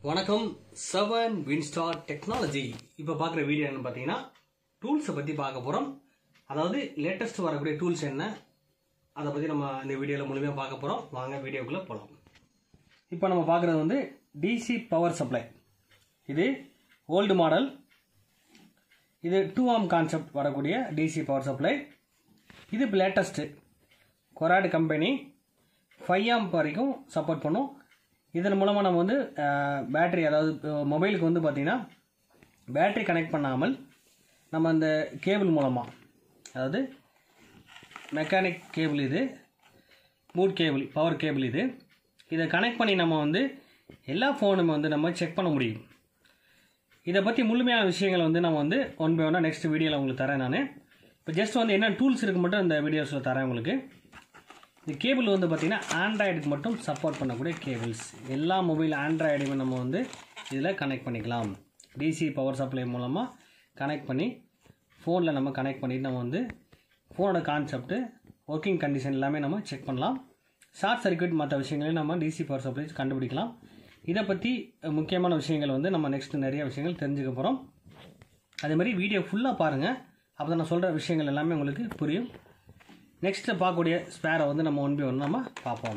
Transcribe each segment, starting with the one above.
வணக்கம் seven Winstar technology இப்போ பார்க்குற வீடியோ என்ன பார்த்தீங்கன்னா டூல்ஸை பற்றி பார்க்க போகிறோம் அதாவது லேட்டஸ்ட் வரக்கூடிய டூல்ஸ் என்ன அதை பற்றி நம்ம இந்த வீடியோவில் முழுமையாக பார்க்க போகிறோம் வாங்க வீடியோக்குள்ளே போகலாம் இப்போ நம்ம பார்க்குறது வந்து டிசி பவர் சப்ளை இது ஓல்டு மாடல் இது டூ ஆம் கான்செப்ட் வரக்கூடிய டிசி பவர் சப்ளை இது இப்போ latest Korad company five amp வரைக்கும் சப்போர்ட் பண்ணும் இதன் மூலமாக நம்ம வந்து பேட்டரி அதாவது மொபைலுக்கு வந்து பார்த்திங்கன்னா பேட்டரி கனெக்ட் பண்ணாமல் நம்ம அந்த கேபிள் மூலமாக அதாவது மெக்கானிக் கேபிள் இது மூட் கேபிள் பவர் கேபிள் இது இதை கனெக்ட் பண்ணி நம்ம வந்து எல்லா ஃபோனுமே வந்து நம்ம செக் பண்ண முடியும் இதை பற்றி முழுமையான விஷயங்கள் வந்து நம்ம வந்து ஒன் பை ஒன்னாக நெக்ஸ்ட் வீடியோவில் உங்களுக்கு தரேன் நான் இப்போ ஜஸ்ட் வந்து என்ன டூல்ஸ் இருக்கு மட்டும் இந்த வீடியோஸில் தரேன் உங்களுக்கு இந்த கேபிள் வந்து பார்த்திங்கன்னா ஆண்ட்ராய்டுக்கு மட்டும் சப்போர்ட் பண்ணக்கூடிய கேபிள்ஸ் எல்லா மொபைல் ஆண்ட்ராய்டுமே நம்ம வந்து இதில் கனெக்ட் பண்ணிக்கலாம் டிசி பவர் சப்ளை மூலமாக கனெக்ட் பண்ணி ஃபோனில் நம்ம கனெக்ட் பண்ணிட்டு நம்ம வந்து ஃபோனோட கான்செப்ட்டு ஒர்க்கிங் கண்டிஷன் எல்லாமே நம்ம செக் பண்ணலாம் ஷார்ட் சர்க்யூட் மற்ற விஷயங்களையும் நம்ம டிசி பவர் சப்ளை கண்டுபிடிக்கலாம் இதை பற்றி முக்கியமான விஷயங்கள் வந்து நம்ம நெக்ஸ்ட் நிறைய விஷயங்கள் தெரிஞ்சுக்க போகிறோம் அதே மாதிரி வீடியோ ஃபுல்லாக பாருங்கள் அப்போ தான் நான் சொல்கிற விஷயங்கள் எல்லாமே உங்களுக்கு புரியும் நெக்ஸ்ட்டு பார்க்கக்கூடிய ஸ்பேரை வந்து நம்ம ஒன் பை ஒன் நம்ம பார்ப்போம்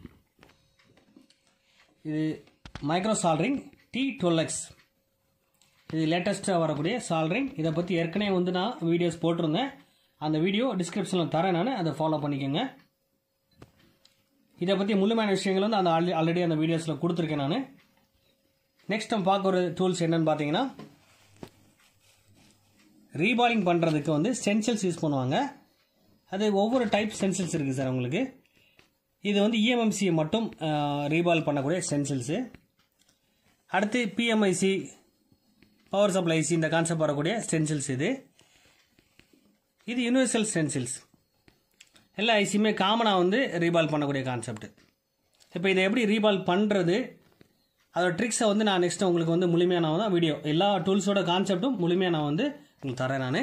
இது micro soldering T twelve X இது லேட்டஸ்ட்டாக வரக்கூடிய சால்ரிங் இதை பற்றி ஏற்கனவே வந்து நான் வீடியோஸ் போட்டிருந்தேன் அந்த வீடியோ டிஸ்கிரிப்ஷனில் தரேன் நான் அதை ஃபாலோ பண்ணிக்கோங்க இதை பற்றி முழுமையான விஷயங்கள் வந்து அந்த ஆல்ரெடி ஆல்ரெடி அந்த வீடியோஸில் கொடுத்துருக்கேன் நான் நெக்ஸ்ட் நம்ம பார்க்க ஒரு டூல்ஸ் என்னன்னு பார்த்தீங்கன்னா ரீபாலிங் பண்ணுறதுக்கு வந்து ஸ்டென்சில்ஸ் யூஸ் பண்ணுவாங்க அது ஒவ்வொரு டைப் ஸ்டென்சில்ஸ் இருக்குது சார் உங்களுக்கு இது வந்து இஎம்எம்சியை மட்டும் ரீபால் பண்ணக்கூடிய ஸ்டென்சில்ஸு அடுத்து பிஎம்ஐசி பவர் சப்ளை ஐசி இந்த கான்செப்ட் வரக்கூடிய ஸ்டென்சில்ஸ் இது இது யூனிவர்சல் ஸ்டென்சில்ஸ் எல்லா ஐசியுமே காமனாக வந்து ரீபால் பண்ணக்கூடிய கான்செப்ட் இப்போ இதை எப்படி ரீபால் பண்ணுறது அதோட ட்ரிக்ஸை வந்து நான் நெக்ஸ்ட் உங்களுக்கு வந்து முழுமையாக நான் தான் வீடியோ எல்லா டூல்ஸோட கான்செப்ட்டும் முழுமையாக நான் வந்து உங்களுக்கு தரேன் நான்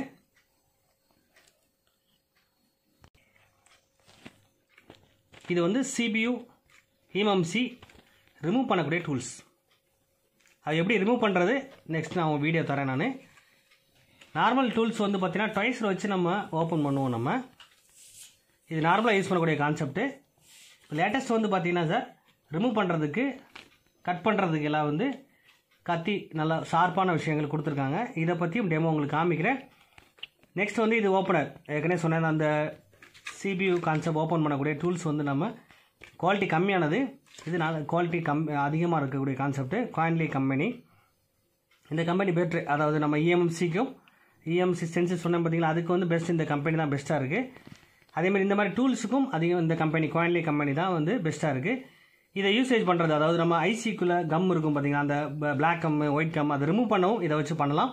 இது வந்து சிபியு இஎம்எம்சி ரிமூவ் பண்ணக்கூடிய டூல்ஸ் அது எப்படி ரிமூவ் பண்ணுறது நெக்ஸ்ட் நான் வீடியோ தரேன் நான் நார்மல் டூல்ஸ் வந்து பார்த்தீங்கன்னா டாய்ஸில் வச்சு நம்ம ஓப்பன் பண்ணுவோம் நம்ம இது நார்மலாக யூஸ் பண்ணக்கூடிய கான்செப்ட்டு லேட்டஸ்ட் வந்து பார்த்தீங்கன்னா சார் ரிமூவ் பண்ணுறதுக்கு கட் பண்ணுறதுக்கு எல்லாம் வந்து கத்தி நல்லா ஷார்ப்பான விஷயங்கள் கொடுத்துருக்காங்க இதை பற்றியும் டெமோ உங்களுக்கு காமிக்கிறேன் நெக்ஸ்ட் வந்து இது ஓப்பனர் ஏற்கனவே சொன்னேன் அந்த சிபியூ கான்செப்ட் ஓப்பன் பண்ணக்கூடிய டூல்ஸ் வந்து நம்ம குவாலிட்டி கம்மியானது இது நல்ல குவாலிட்டி கம் அதிகமாக இருக்கக்கூடிய கான்செப்ட்டு காயின்லி கம்பெனி இந்த கம்பெனி பெட்ரு அதாவது நம்ம இஎம்சிக்கும் இஎம்சி சென்சஸ் சொன்னேன் பார்த்தீங்களா அதுக்கு வந்து பெஸ்ட் இந்த கம்பெனி தான் பெஸ்ட்டாக இருக்குது அதேமாதிரி இந்த மாதிரி டூல்ஸுக்கும் அதிகம் இந்த கம்பெனி காயின்லி கம்பெனி தான் வந்து பெஸ்ட்டாக இருக்குது இதை யூசேஜ் பண்ணுறது அதாவது நம்ம ஐசிக்குள்ளே கம் இருக்கும் பார்த்தீங்களா அந்த பிளாக் கம் ஒயிட் கம் அதை ரிமூவ் பண்ணவும் இதை வச்சு பண்ணலாம்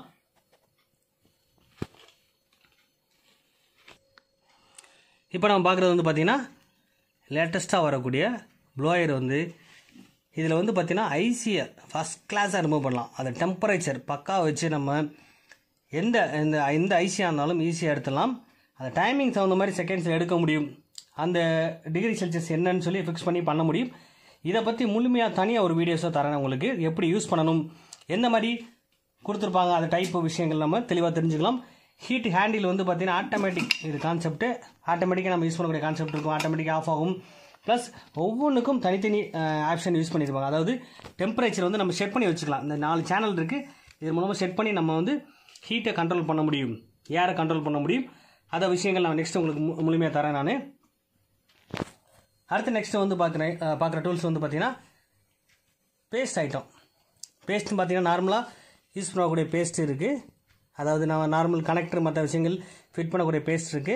இப்போ நம்ம பார்க்குறது வந்து பார்த்திங்கன்னா லேட்டஸ்ட்டாக வரக்கூடிய ப்ளோயர் வந்து இதில் வந்து பார்த்திங்கன்னா ஐசியை ஃபஸ்ட் கிளாஸாக ரிமூவ் பண்ணலாம் அந்த டெம்பரேச்சர் பக்கா வச்சு நம்ம எந்த இந்த எந்த ஐசியாக இருந்தாலும் ஈஸியாக எடுத்துடலாம் அந்த டைமிங் தகுந்த மாதிரி செகண்ட்ஸில் எடுக்க முடியும் அந்த டிகிரி செல்சியஸ் என்னன்னு சொல்லி ஃபிக்ஸ் பண்ணி பண்ண முடியும் இதை பற்றி முழுமையாக தனியாக ஒரு வீடியோஸாக தரேன் உங்களுக்கு எப்படி யூஸ் பண்ணணும் எந்த மாதிரி கொடுத்துருப்பாங்க அந்த டைப் விஷயங்கள் நம்ம தெளிவாக தெரிஞ்சுக்கலாம் ஹீட் ஹேண்டில் வந்து பார்த்திங்கன்னா ஆட்டோமேட்டிக் இது கான்செப்ட்டு ஆட்டோமேட்டிக்காக நம்ம யூஸ் பண்ணக்கூடிய கான்செப்ட் இருக்கும் ஆட்டோமேட்டிக் ஆஃப் ஆகும் ப்ளஸ் ஒவ்வொன்றுக்கும் தனித்தனி ஆப்ஷன் யூஸ் பண்ணியிருப்பாங்க அதாவது டெம்பரேச்சர் வந்து நம்ம செட் பண்ணி வச்சுக்கலாம் இந்த நாலு சேனல் இருக்குது இது மூலமாக செட் பண்ணி நம்ம வந்து ஹீட்டை கண்ட்ரோல் பண்ண முடியும் ஏரை கண்ட்ரோல் பண்ண முடியும் அதை விஷயங்கள் நான் நெக்ஸ்ட் உங்களுக்கு மு முழுமையாக தரேன் நான் அடுத்து நெக்ஸ்ட் வந்து பார்க்குறேன் பார்க்குற டூல்ஸ் வந்து பார்த்தீங்கன்னா பேஸ்ட் ஐட்டம் பேஸ்ட்னு பார்த்தீங்கன்னா நார்மலாக யூஸ் பண்ணக்கூடிய பேஸ்ட் இருக்குது அதாவது நம்ம நார்மல் கனெக்டர் மற்ற விஷயங்கள் ஃபிட் பண்ணக்கூடிய பேஸ்ட் இருக்குது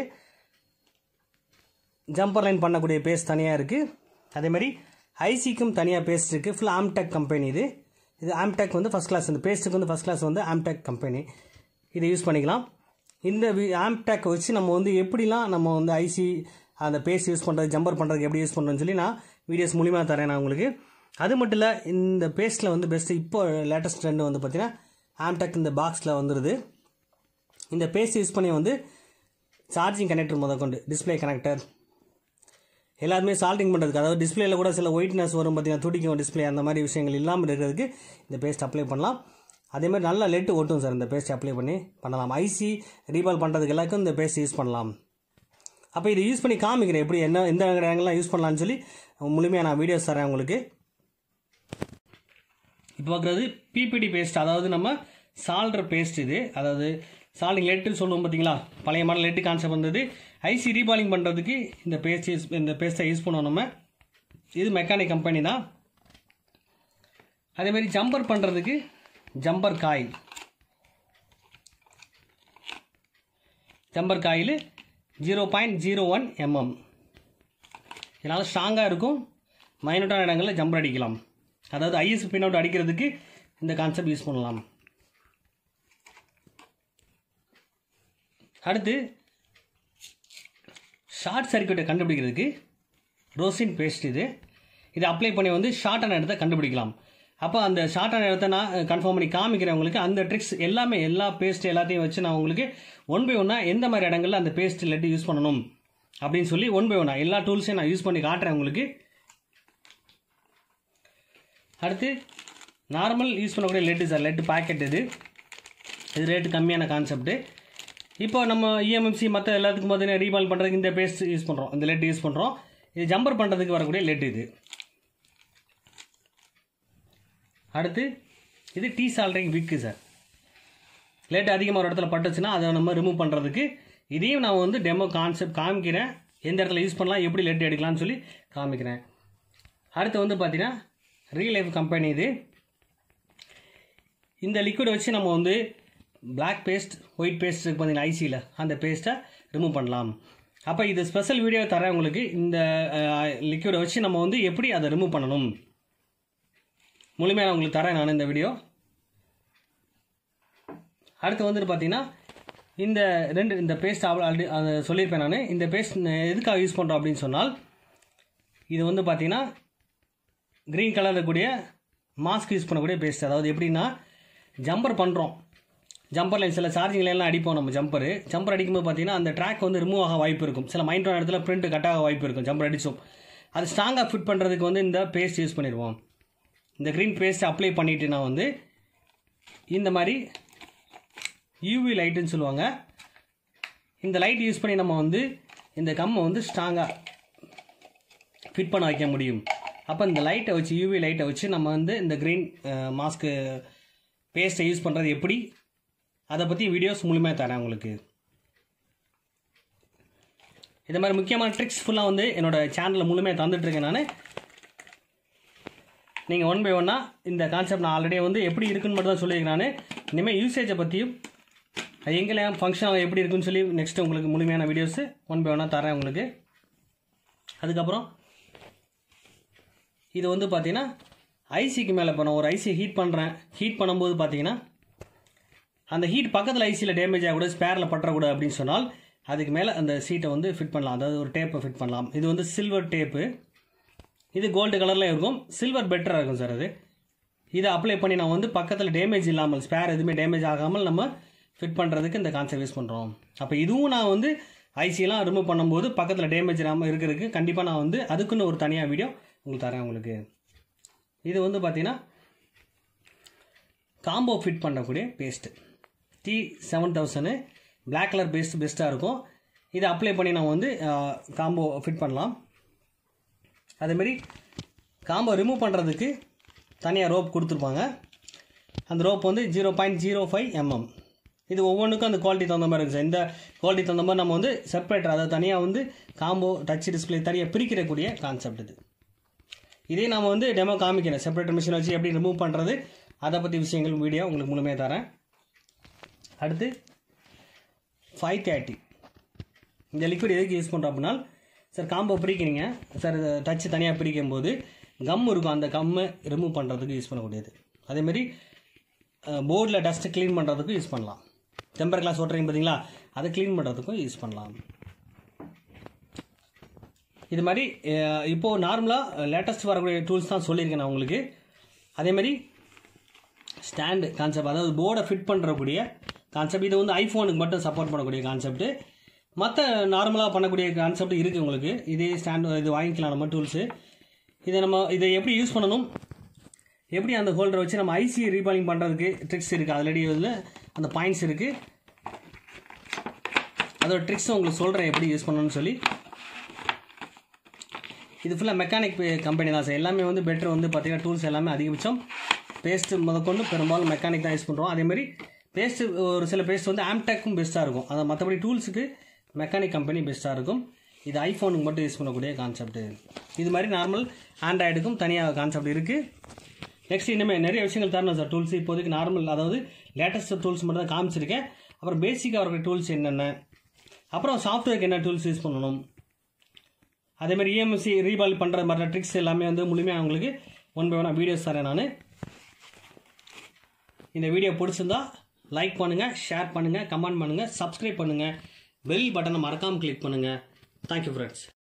ஜம்பர் லைன் பண்ணக்கூடிய பேஸ்ட் தனியாக இருக்குது அதேமாதிரி ஐசிக்கும் தனியாக பேஸ்ட் இருக்குது ஃபுல் ஆம்டெக் கம்பெனி இது இது ஆம்டெக் வந்து ஃபஸ்ட் கிளாஸ் இந்த பேஸ்ட்டுக்கு வந்து ஃபஸ்ட் கிளாஸ் வந்து ஆம்டெக் கம்பெனி இதை யூஸ் பண்ணிக்கலாம் இந்த ஆம்டெக் வச்சு நம்ம வந்து எப்படிலாம் நம்ம வந்து ஐசி அந்த பேஸ்ட் யூஸ் பண்ணுறது ஜம்பர் பண்ணுறதுக்கு எப்படி யூஸ் பண்ணுறதுன்னு சொல்லி நான் வீடியோஸ் மூலிமா தரேன் நான் உங்களுக்கு அது மட்டும் இல்லை இந்த பேஸ்ட்டில் வந்து பெஸ்ட்டு இப்போ லேட்டஸ்ட் ட்ரெண்ட் வந்து பார்த்திங்கன்னா ஆம்டெக் இந்த பாக்ஸில் வந்துடுது இந்த பேஸ்ட் யூஸ் பண்ணி வந்து சார்ஜிங் கனெக்டர் முதற்கொண்டு டிஸ்பிளே கனெக்டர் எல்லாருமே சால்ட்டிங் பண்ணுறதுக்கு அதாவது டிஸ்பிளேல கூட சில ஒயிட்னஸ் வரும் பார்த்தீங்கன்னா துடிக்கும் டிஸ்பிளே அந்த மாதிரி விஷயங்கள் இல்லாமல் இருக்கிறதுக்கு இந்த பேஸ்ட் அப்ளை பண்ணலாம் அதே மாதிரி நல்லா லெட்டு ஒட்டும் சார் இந்த பேஸ்ட் அப்ளை பண்ணி பண்ணலாம் ஐசி ரீபால் பண்ணுறதுக்கு எல்லாருக்கும் இந்த பேஸ்ட் யூஸ் பண்ணலாம் அப்போ இது யூஸ் பண்ணி காமிக்கிறேன் எப்படி என்ன எந்த இடங்கள்லாம் யூஸ் பண்ணலாம்னு சொல்லி முழுமையாக நான் வீடியோஸ் தரேன் உங்களுக்கு இப்போ பார்க்குறது பிபிடி பேஸ்ட் அதாவது நம்ம சால்ட்ரு பேஸ்ட் இது அதாவது சால்டிங் லெட்டுன்னு சொல்லுவோம் பார்த்தீங்களா பழைய மாடல் லெட்டு கான்செப்ட் வந்தது ஐசி ரீபாலிங் பண்ணுறதுக்கு இந்த பேஸ்ட் யூஸ் இந்த பேஸ்ட்டை யூஸ் பண்ணுவோம் நம்ம இது மெக்கானிக் கம்பெனி தான் அதேமாதிரி ஜம்பர் பண்ணுறதுக்கு jumper coil jumper coil zero point zero one mm இதனால் ஸ்ட்ராங்காக இருக்கும் மைனூட்டான இடங்களில் ஜம்பர் அடிக்கலாம் அதாவது ஐஎஸ் பின் அவுட் அடிக்கிறதுக்கு இந்த கான்செப்ட் யூஸ் பண்ணலாம் அடுத்து ஷார்ட் சர்க்கியூட்டை கண்டுபிடிக்கிறதுக்கு ரோசின் பேஸ்ட் இது இதை அப்ளை பண்ணி வந்து ஷார்ட்டான இடத்த கண்டுபிடிக்கலாம் அப்போ அந்த ஷார்ட்டான இடத்த நான் கன்ஃபார்ம் பண்ணி காமிக்கிறேன் உங்களுக்கு அந்த ட்ரிக்ஸ் எல்லாமே எல்லா பேஸ்ட் எல்லாத்தையும் வச்சு நான் உங்களுக்கு ஒன் பை ஒன்னாக எந்த மாதிரி இடங்களில் அந்த பேஸ்ட் இல்லாட்டி யூஸ் பண்ணணும் அப்படின்னு சொல்லி ஒன் பை ஒன்னாக எல்லா டூல்ஸையும் நான் யூஸ் பண்ணி காட்டுறேன் உங்களுக்கு அடுத்து நார்மல் யூஸ் பண்ணக்கூடிய லெட்டு சார் லெட்டு பாக்கெட் இது இது ரேட்டு கம்மியான கான்செப்ட்டு இப்போ நம்ம இஎம்எம்சி மற்ற எல்லாத்துக்கும் பார்த்தீங்கன்னா ரீபால் பண்ணுறதுக்கு இந்த பேஸ்ட் யூஸ் பண்ணுறோம் இந்த லெட் யூஸ் பண்ணுறோம் இது ஜம்பர் பண்ணுறதுக்கு வரக்கூடிய லெட் இது அடுத்து இது desoldering wick sir lead அதிகமாக ஒரு இடத்துல பட்டுச்சுன்னா அதை நம்ம ரிமூவ் பண்ணுறதுக்கு இதையும் நான் வந்து டெமோ கான்செப்ட் காமிக்கிறேன் எந்த இடத்துல யூஸ் பண்ணலாம் எப்படி லெட் எடுக்கலாம்னு சொல்லி காமிக்கிறேன் அடுத்து வந்து பார்த்தீங்கன்னா ரீல் லைஃப் கம்பெனி இது இந்த லிக்விட் வச்சு நம்ம வந்து பிளாக் பேஸ்ட் ஒயிட் பேஸ்ட் இருக்கு பார்த்தீங்கன்னா ஐசியில் அந்த பேஸ்ட்டை ரிமூவ் பண்ணலாம் அப்போ இது ஸ்பெஷல் வீடியோ தரேன் உங்களுக்கு இந்த லிக்விடை வச்சு நம்ம வந்து எப்படி அதை ரிமூவ் பண்ணணும் முழுமையாக நான் உங்களுக்கு தரேன் நான் இந்த வீடியோ அடுத்து வந்துட்டு பார்த்தீங்கன்னா இந்த ரெண்டு இந்த பேஸ்ட் ஆல்ரெடி அதை சொல்லியிருப்பேன் நான் இந்த பேஸ்ட் எதுக்காக யூஸ் பண்ணுறோம் அப்படின்னு சொன்னால் இது வந்து பார்த்தீங்கன்னா க்ரீன் கலரில் இருக்கக்கூடிய மாஸ்க் யூஸ் பண்ணக்கூடிய பேஸ்ட் அதாவது எப்படின்னா ஜம்பர் பண்ணுறோம் ஜம்பரில் சில சார்ஜிங் லைன்லாம் அடிப்போம் நம்ம ஜம்பர் ஜம்பர் அடிக்கும்போது பார்த்தீங்கன்னா அந்த ட்ராக் வந்து ரிமூவ் ஆக வாய்ப்பு இருக்கும் சில மைண்ட் இடத்துல பிரிண்ட் கட் ஆக வாய்ப்பு இருக்கும் ஜம்பர் அடித்தோம் அது ஸ்ட்ராங்காக ஃபிட் பண்ணுறதுக்கு வந்து இந்த பேஸ்ட் யூஸ் பண்ணிடுவோம் இந்த க்ரீன் பேஸ்ட் அப்ளை பண்ணிவிட்டு நான் வந்து இந்த மாதிரி யூவி லைட்டுன்னு சொல்லுவாங்க இந்த லைட் யூஸ் பண்ணி நம்ம வந்து இந்த கம்மை வந்து ஸ்ட்ராங்காக ஃபிட் பண்ண வைக்க முடியும் அப்போ இந்த லைட்டை வச்சு யூவி லைட்டை வச்சு நம்ம வந்து இந்த க்ரீன் மாஸ்க்கு பேஸ்ட்டை யூஸ் பண்ணுறது எப்படி அதை பற்றி வீடியோஸ் முழுமையாக தரேன் உங்களுக்கு இது மாதிரி முக்கியமான ட்ரிக்ஸ் ஃபுல்லாக வந்து என்னோடய சேனலில் முழுமையாக தந்துட்டுருக்கேன் நான் நீங்கள் ஒன் பை ஒன்னாக இந்த கான்செப்ட் நான் ஆல்ரெடி வந்து எப்படி இருக்குன்னு மட்டும் தான் சொல்லியிருக்கேன் நான் இனிமேல் யூசேஜை பற்றியும் அது எங்கெல்லாம் ஃபங்க்ஷன் எப்படி இருக்குன்னு சொல்லி நெக்ஸ்ட்டு உங்களுக்கு முழுமையான வீடியோஸு ஒன் பை ஒன்னாக தரேன் உங்களுக்கு அதுக்கப்புறம் இது வந்து பார்த்தீங்கன்னா ஐசிக்கு மேலே இப்போ நான் ஒரு ஐசி ஹீட் பண்ணுறேன் ஹீட் பண்ணும்போது பார்த்தீங்கன்னா அந்த ஹீட் பக்கத்தில் ஐசியில் டேமேஜ் ஆகக்கூடாது ஸ்பேரில் பற்றக்கூடாது அப்படின்னு சொன்னால் அதுக்கு மேலே அந்த சீட்டை வந்து ஃபிட் பண்ணலாம் அதாவது ஒரு டேப்பை ஃபிட் பண்ணலாம் இது வந்து சில்வர் டேப்பு இது கோல்டு கலரில் இருக்கும் சில்வர் பெட்டராக இருக்கும் சார் அது இதை அப்ளை பண்ணி நான் வந்து பக்கத்தில் டேமேஜ் இல்லாமல் ஸ்பேர் எதுவுமே டேமேஜ் ஆகாமல் நம்ம ஃபிட் பண்ணுறதுக்கு இந்த கான்செப்ட் யூஸ் பண்ணுறோம் அப்போ இதுவும் நான் வந்து ஐசியெல்லாம் ரிமூவ் பண்ணும்போது பக்கத்தில் டேமேஜ் இல்லாமல் இருக்கிறதுக்கு கண்டிப்பாக நான் வந்து அதுக்குன்னு ஒரு தனியாக வீடியோ உங்களுக்கு தரேன் உங்களுக்கு இது வந்து பார்த்தீங்கன்னா காம்போ ஃபிட் பண்ணக்கூடிய paste T seven thousand black colour paste பெஸ்ட்டாக இருக்கும் இதை அப்ளை பண்ணி நம்ம வந்து காம்போ ஃபிட் பண்ணலாம் அதேமாரி காம்போ ரிமூவ் பண்ணுறதுக்கு தனியாக ரோப் கொடுத்துருப்பாங்க அந்த ரோப் வந்து zero point zero five mm இது ஒவ்வொன்றுக்கும் அந்த குவாலிட்டி தகுந்த மாதிரி இருக்குது சார் இந்த குவாலிட்டி தகுந்த மாதிரி நம்ம வந்து செப்பரேட்டர் அதை தனியாக வந்து காம்போ டச் டிஸ்பிளே தனியாக பிரிக்கிறக்கூடிய கான்செப்ட் இது இதே நாம் வந்து டெமோ காமிக்கிறேன் செப்பரேட்டர் மிஷின் வச்சு எப்படி ரிமூவ் பண்ணுறது அதை பற்றி விஷயங்கள் வீடியோ உங்களுக்கு முழுமையாக தரேன் அடுத்து ஃபைவ் தேர்ட்டி இந்த லிக்விட் எதுக்கு யூஸ் பண்ணுறோம் அப்படின்னா சார் காம்போ பிரிக்கிறீங்க சார் இதை டச்சு தனியாக பிரிக்கும் போது கம் இருக்கும் அந்த கம்மை ரிமூவ் பண்ணுறதுக்கு யூஸ் பண்ணக்கூடியது அதேமாரி போர்டில் டஸ்ட்டு க்ளீன் பண்ணுறதுக்கும் யூஸ் பண்ணலாம் டெம்பர் கிளாஸ் ஓட்டுறீங்க பார்த்தீங்களா அதை க்ளீன் பண்ணுறதுக்கும் யூஸ் பண்ணலாம் இது மாதிரி அஹ், இப்போது நார்மலாக லேட்டஸ்ட் வரக்கூடிய டூல்ஸ் தான் சொல்லியிருக்கேன் நான் உங்களுக்கு அதேமாதிரி ஸ்டாண்டு கான்செப்ட் அதாவது போர்டை ஃபிட் பண்ணுறக்கூடிய கான்செப்ட் இது வந்து ஐஃபோனுக்கு மட்டும் சப்போர்ட் பண்ணக்கூடிய கான்செப்ட் மற்ற நார்மலாக பண்ணக்கூடிய கான்செப்ட் இருக்குது உங்களுக்கு இதே ஸ்டாண்ட் இது வாங்கிக்கலாம் நம்ம டூல்ஸு இதை நம்ம இதை எப்படி யூஸ் பண்ணணும் எப்படி அந்த ஹோல்டரை வச்சு நம்ம ஐசி ரீபாலிங் பண்ணுறதுக்கு ட்ரிக்ஸ் இருக்குது ஆல்ரெடி இதில் அந்த பாயிண்ட்ஸ் இருக்குது அதோட ட்ரிக்ஸ் உங்களுக்கு சொல்கிறேன் எப்படி யூஸ் பண்ணணும்னு சொல்லி இது ஃபுல்லாக மெக்கானிக் கம்பெனி தான் சார் எல்லாமே வந்து பெட்டர் வந்து பார்த்தீங்கன்னா டூல்ஸ் எல்லாமே அதிகபட்சம் பேஸ்ட்டு முதற்கொண்டு பெரும்பாலும் மெக்கானிக் தான் யூஸ் பண்ணுறோம் அதேமாதிரி பேஸ்ட்டு ஒரு சில பேஸ்ட் வந்து ஆம்டெக்கும் பெஸ்ட்டாக இருக்கும் அதை மற்றபடி டூல்ஸுக்கு மெக்கானிக் கம்பெனி பெஸ்ட்டாக இருக்கும் இது ஐஃபோனுக்கு மட்டும் யூஸ் பண்ணக்கூடிய கான்செப்ட் இது மாதிரி நார்மல் ஆண்ட்ராய்டுக்கும் தனியாக கான்செப்ட் இருக்குது நெக்ஸ்ட் இனிமேல் நிறைய விஷயங்கள் தரணும் சார் டூல்ஸ் இப்போதைக்கு நார்மல் அதாவது லேட்டஸ்ட் டூல்ஸ் மட்டும் தான் காமிச்சிருக்கேன் அப்புறம் பேசிக்காக இருக்கிற டூல்ஸ் என்னென்ன அப்புறம் சாஃப்ட்வேருக்கு என்ன டூல்ஸ் யூஸ் பண்ணணும் அதே மாதிரி இஎம்எஸ்சி ரீபால் பண்ணுற மாதிரி ட்ரிக்ஸ் எல்லாமே வந்து முழுமையாக உங்களுக்கு ஒன் பை ஒன் வீடியோஸ் தரேன் நான் இந்த வீடியோ பிடிச்சிருந்தா லைக் பண்ணுங்கள் ஷேர் பண்ணுங்கள் கமெண்ட் பண்ணுங்கள் சப்ஸ்கிரைப் பண்ணுங்கள் பெல் பட்டனை மறக்காமல் கிளிக் பண்ணுங்கள் தேங்க்யூ ஃப்ரெண்ட்ஸ்